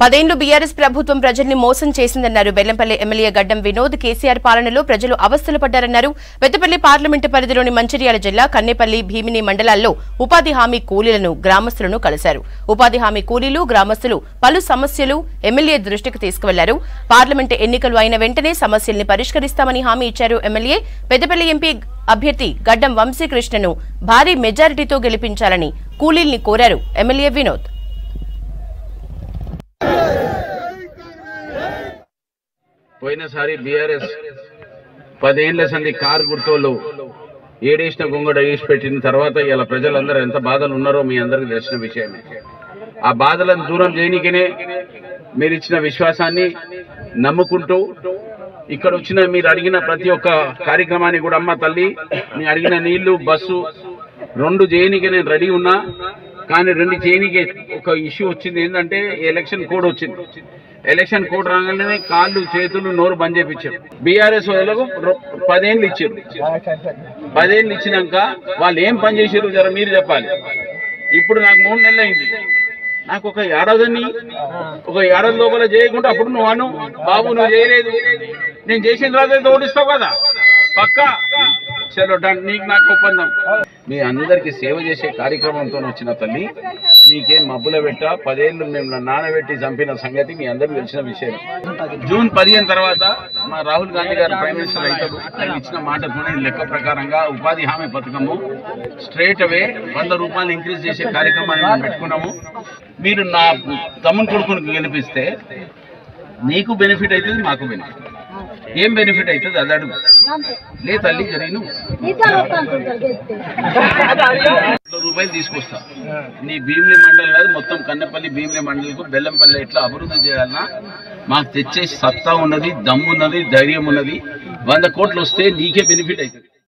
పదేండ్లు BRS ప్రభుత్వం ప్రజల్ని మోసం చేసిందన్నారు బెల్లంపల్లి ఎమ్మెల్యే గడ్డం వినోద్ కేసీఆర్ పాలనలో ప్రజలు అవస్థలు పడ్డారన్నారు పెద్దపల్లి పార్లమెంటు పరిధిలోని మంచిర్యాల జిల్లా కన్నెపల్లి భీమిని మండలాల్లో ఉపాధి హామీ కూలీలను గ్రామస్తులను కలిశారు ఉపాధి హామీ కూలీలు గ్రామస్తులు పలు సమస్యలు ఎమ్మెల్యే దృష్టికి తీసుకువెళ్లారు పార్లమెంటు ఎన్నికలు అయిన వెంటనే సమస్యల్ని పరిష్కరిస్తామని హామీ ఇచ్చారు ఎమ్మెల్యే పెద్దపల్లి ఎంపీ అభ్యర్థి గడ్డం వంశీకృష్ణను భారీ మెజారిటీతో గెలిపించాలని కూలీల్ని కోరారు ఎమ్మెల్యే వినోద్ పోయినసారి బీఆర్ఎస్ పదేళ్ల సంది కారు గుర్తోళ్ళు ఏడేసిన గొంగడ వేసి పెట్టిన తర్వాత ఇలా ప్రజలందరూ ఎంత బాధలు ఉన్నారో మీ అందరికీ తెలిసిన విషయమే ఆ బాధలను దూరం చేయనికనే మీరు ఇచ్చిన విశ్వాసాన్ని నమ్ముకుంటూ ఇక్కడ వచ్చిన మీరు అడిగిన ప్రతి ఒక్క కార్యక్రమాన్ని కూడా అమ్మ తల్లి మీ అడిగిన నీళ్లు బస్సు రెండు చేయనికే నేను రెడీ ఉన్నా కానీ రెండు చేయనికే ఒక ఇష్యూ వచ్చింది ఏంటంటే ఎలక్షన్ కోడ్ వచ్చింది ఎలక్షన్ కోడ్ రాగానే కాళ్ళు చేతులు నోరు బంద్ చేపించారు బీఆర్ఎస్ వాళ్ళకు రొ- పదేళ్ళు ఇచ్చారు పదేళ్ళు ఇచ్చినాక వాళ్ళు ఏం పని చేసారు జర మీరు చెప్పాలి ఇప్పుడు నాకు మూడు నెలలు అయింది నాకు ఒక ఏడాదిని ఒక ఏడాది లోపల చేయకుండా అప్పుడు నువ్వు అను బాబు నువ్వు చేయలేదు నేను చేసిన తర్వాత ఓడిస్తావు కదా పక్కా చలో డన్ నీకు నాకు ఒప్పందం మీ అందరికి సేవ చేసే కార్యక్రమంతో వచ్చిన తల్లి నీకేం మబ్బుల పెట్ట పదేళ్ళు మేము నానబెట్టి చంపిన సంగతి మీ అందరికి తెలిసిన విషయం జూన్ పదిహేను తర్వాత మా రాహుల్ గాంధీ గారు ప్రైమ్ మినిస్టర్ అవుతాడు ఆయన ఇచ్చిన మాటతోనే లెక్క ప్రకారంగా ఉపాధి హామీ పథకము స్ట్రేట్ అవే వంద రూపాయలు ఇంక్రీజ్ చేసే కార్యక్రమాన్ని మేము పెట్టుకున్నాము మీరు నా తమ్ముని కొడుకుని గెలిపిస్తే నీకు బెనిఫిట్ అవుతుంది మాకు బెనిఫిట్ ఏం బెనిఫిట్ అవుతుంది అది అడుగు లే తల్లి జరిగిన రూపాయలు తీసుకొస్తా నీ భీమిలి మండలి కాదు మొత్తం కన్నెపల్లి భీమిలి మండలికు బెల్లంపల్లి ఎట్లా అభివృద్ధి చేయాలన్నా మాకు తెచ్చే సత్తా ఉన్నది దమ్ము ఉన్నది ధైర్యం ఉన్నది వంద కోట్లు వస్తే నీకే బెనిఫిట్ అవుతుంది